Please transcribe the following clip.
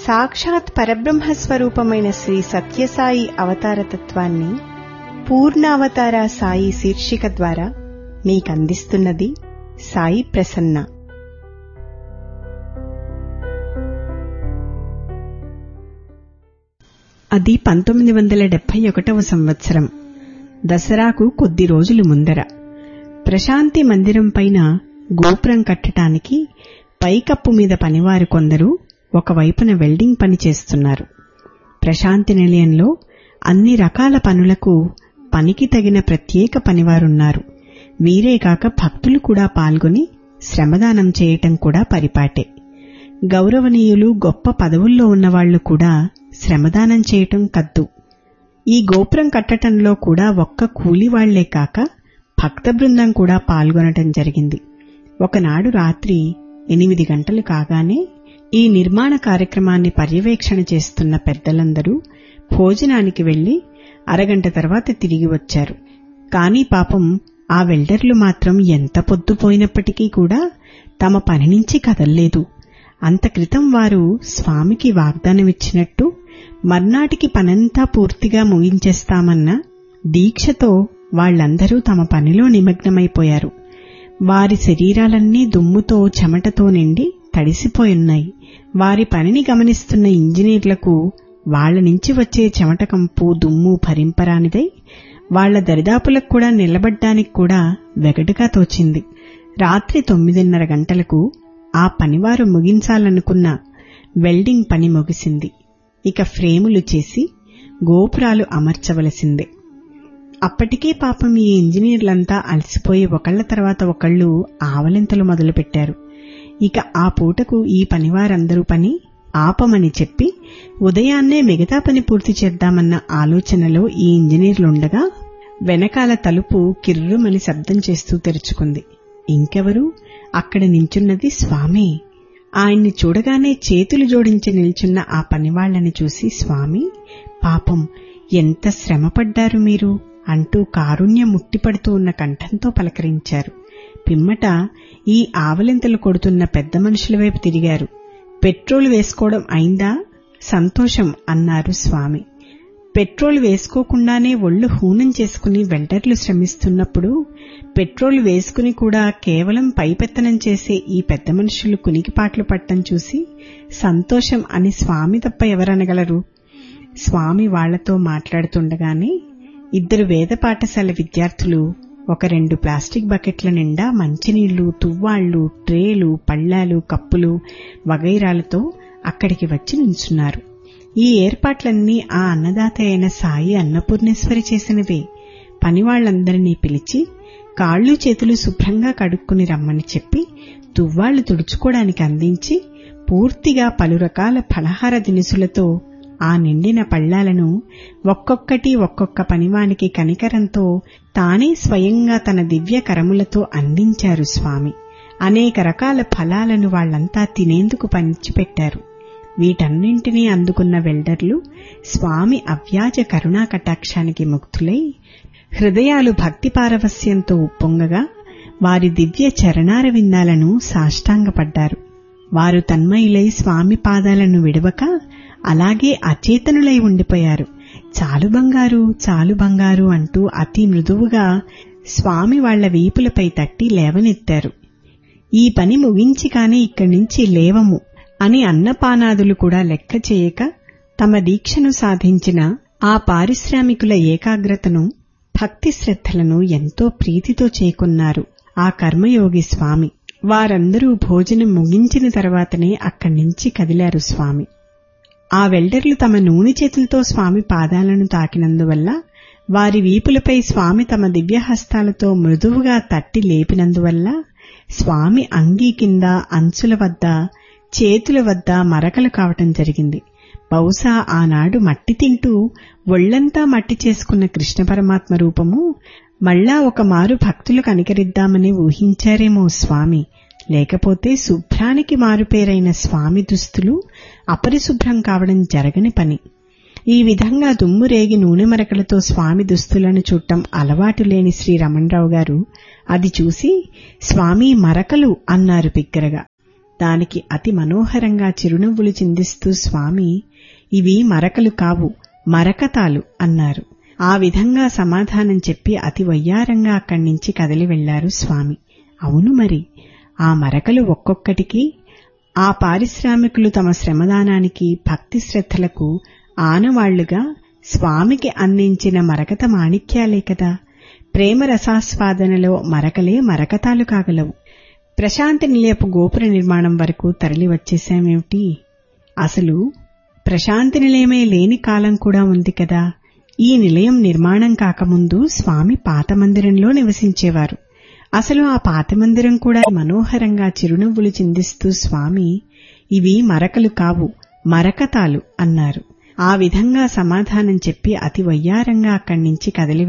సాక్షాత్ పరబ్రహ్మ స్వరూపమైన శ్రీ సత్యసాయి అవతారతత్వాన్ని పూర్ణావతార సాయి శీర్షిక ద్వారా మీకందిస్తున్నది సాయి ప్రసన్న అది పంతొమ్మిది వందల డెబ్బై ఒకటవ సంవత్సరం దసరాకు కొద్ది రోజులు ముందర ప్రశాంతి మందిరం పైన గోపురం కట్టటానికి పైకప్పు మీద పనివారు కొందరు ఒకవైపున వెల్డింగ్ పని చేస్తున్నారు ప్రశాంతి నిలయంలో అన్ని రకాల పనులకు పనికి తగిన ప్రత్యేక పనివారున్నారు వీరేకాక భక్తులు కూడా పాల్గొని శ్రమదానం చేయటం కూడా పరిపాటే గౌరవనీయులు గొప్ప పదవుల్లో ఉన్నవాళ్లు కూడా శ్రమదానం చేయటం కద్దు ఈ గోపురం కట్టటంలో కూడా ఒక్క కూలివాళ్లే కాక భక్త బృందం కూడా పాల్గొనటం జరిగింది ఒకనాడు రాత్రి ఎనిమిది గంటలు కాగానే ఈ నిర్మాణ కార్యక్రమాన్ని పర్యవేక్షణ చేస్తున్న పెద్దలందరూ భోజనానికి వెళ్లి అరగంట తర్వాత తిరిగి వచ్చారు కాని పాపం ఆ వెల్డర్లు మాత్రం ఎంత పొద్దుపోయినప్పటికీ కూడా తమ పని నుంచి కదల్లేదు అంత క్రితం వారు స్వామికి వాగ్దానమిచ్చినట్టు మర్నాటికి పనంతా పూర్తిగా ముగించేస్తామన్న దీక్షతో వాళ్లందరూ తమ పనిలో నిమగ్నమైపోయారు వారి శరీరాలన్నీ దుమ్ముతో చెమటతో నిండి తడిసిపోయున్నాయి వారి పనిని గమనిస్తున్న ఇంజనీర్లకు వాళ్ల నుంచి వచ్చే చెమట కంపు దుమ్ము భరింపరానిదై వాళ్ల దరిదాపులకు కూడా నిలబడ్డానికి కూడా వెగటుగా తోచింది రాత్రి తొమ్మిదిన్నర గంటలకు ఆ పనివారు ముగించాలనుకున్న వెల్డింగ్ పని ముగిసింది ఇక ఫ్రేములు చేసి గోపురాలు అమర్చవలసిందే అప్పటికే పాపం ఈ ఇంజనీర్లంతా అలసిపోయి ఒకళ్ల తర్వాత ఒకళ్ళు ఆవలింతలు మొదలుపెట్టారు ఇక ఆ పూటకు ఈ పనివారందరూ పని ఆపమని చెప్పి ఉదయాన్నే మిగతా పని పూర్తి చేద్దామన్న ఆలోచనలో ఈ ఇంజనీర్లుండగా వెనకాల తలుపు కిర్రుమని శబ్దం చేస్తూ తెరుచుకుంది ఇంకెవరు అక్కడ నించున్నది స్వామి ఆయన్ని చూడగానే చేతులు జోడించి నిల్చున్న ఆ పనివాళ్లని చూసి స్వామి పాపం ఎంత శ్రమపడ్డారు మీరు అంటూ కారుణ్యం ముట్టిపడుతూ ఉన్న కంఠంతో పలకరించారు పిమ్మట ఈ ఆవలింతలు కొడుతున్న పెద్ద మనుషుల వైపు తిరిగారు పెట్రోల్ వేసుకోవడం అయిందా సంతోషం అన్నారు స్వామి పెట్రోల్ వేసుకోకుండానే ఒళ్ళు హూనం చేసుకుని వెల్డర్లు శ్రమిస్తున్నప్పుడు పెట్రోల్ వేసుకుని కూడా కేవలం పైపెత్తనం చేసే ఈ పెద్ద మనుషులు కునికిపాట్లు పట్టం చూసి సంతోషం అని స్వామి తప్ప ఎవరనగలరు స్వామి వాళ్లతో మాట్లాడుతుండగానే ఇద్దరు వేద పాఠశాల విద్యార్థులు ఒక రెండు ప్లాస్టిక్ బకెట్ల నిండా మంచినీళ్లు తువ్వాళ్లు ట్రేలు పళ్లాలు కప్పులు వగైరాలతో అక్కడికి వచ్చి నించున్నారు ఈ ఏర్పాట్లన్నీ ఆ అన్నదాత అయిన సాయి అన్నపూర్ణేశ్వరి చేసినవే పనివాళ్లందరినీ పిలిచి కాళ్లు చేతులు శుభ్రంగా కడుక్కుని రమ్మని చెప్పి తువ్వాళ్లు తుడుచుకోవడానికి అందించి పూర్తిగా పలు రకాల ఫలహార దినుసులతో ఆ నిండిన పళ్లాలను ఒక్కొక్కటి ఒక్కొక్క పనివానికి కనికరంతో తానే స్వయంగా తన దివ్య కరములతో అందించారు స్వామి అనేక రకాల ఫలాలను వాళ్లంతా తినేందుకు పంచిపెట్టారు వీటన్నింటినీ అందుకున్న వెల్డర్లు స్వామి అవ్యాజ కరుణా కటాక్షానికి ముక్తులై హృదయాలు భక్తి పారవస్యంతో ఉప్పొంగగా వారి దివ్య చరణార విందాలను సాష్టాంగపడ్డారు వారు తన్మయులై స్వామి పాదాలను విడవక అలాగే అచేతనులై ఉండిపోయారు చాలు బంగారు చాలు బంగారు అంటూ అతి మృదువుగా స్వామి వాళ్ల వీపులపై తట్టి లేవనెత్తారు ఈ పని ముగించి కాని ఇక్కడి నుంచి లేవము అని అన్నపానాదులు కూడా లెక్క చేయక తమ దీక్షను సాధించిన ఆ పారిశ్రామికుల ఏకాగ్రతను భక్తి శ్రద్ధలను ఎంతో ప్రీతితో చేకున్నారు ఆ కర్మయోగి స్వామి వారందరూ భోజనం ముగించిన తర్వాతనే అక్కడి నుంచి కదిలారు స్వామి ఆ వెల్డర్లు తమ నూనె చేతులతో స్వామి పాదాలను తాకినందువల్ల వారి వీపులపై స్వామి తమ దివ్యహస్తాలతో మృదువుగా తట్టి లేపినందువల్ల స్వామి అంగీ కింద అంచుల వద్ద చేతుల వద్ద మరకలు కావటం జరిగింది బహుశా ఆనాడు మట్టి తింటూ ఒళ్లంతా మట్టి చేసుకున్న కృష్ణ పరమాత్మ రూపము మళ్ళా ఒక మారు భక్తులు కనికరిద్దామని ఊహించారేమో స్వామి లేకపోతే శుభ్రానికి మారుపేరైన స్వామి దుస్తులు అపరిశుభ్రం కావడం జరగని పని ఈ విధంగా దుమ్ము రేగి నూనె మరకలతో స్వామి దుస్తులను చూడటం అలవాటు లేని శ్రీ రమణరావు గారు అది చూసి స్వామి మరకలు అన్నారు బిగ్గరగా దానికి అతి మనోహరంగా చిరునవ్వులు చిందిస్తూ స్వామి ఇవి మరకలు కావు మరకతాలు అన్నారు ఆ విధంగా సమాధానం చెప్పి అతి వయ్యారంగా అక్కడి నుంచి కదిలి వెళ్లారు స్వామి అవును మరి ఆ మరకలు ఒక్కొక్కటికి ఆ పారిశ్రామికులు తమ శ్రమదానానికి భక్తి శ్రద్ధలకు ఆనవాళ్లుగా స్వామికి అందించిన మరకత మాణిక్యాలే కదా ప్రేమ రసాస్వాదనలో మరకలే మరకతాలు కాగలవు ప్రశాంతి నిలయపు గోపుర నిర్మాణం వరకు తరలి వచ్చేశామేమిటి అసలు ప్రశాంతి నిలయమే లేని కాలం కూడా ఉంది కదా ఈ నిలయం నిర్మాణం కాకముందు స్వామి పాత మందిరంలో నివసించేవారు అసలు ఆ పాత మందిరం కూడా మనోహరంగా చిరునవ్వులు చిందిస్తూ స్వామి ఇవి మరకలు కావు మరకతాలు అన్నారు ఆ విధంగా సమాధానం చెప్పి అతి వయ్యారంగా అక్కడి నుంచి కదిలి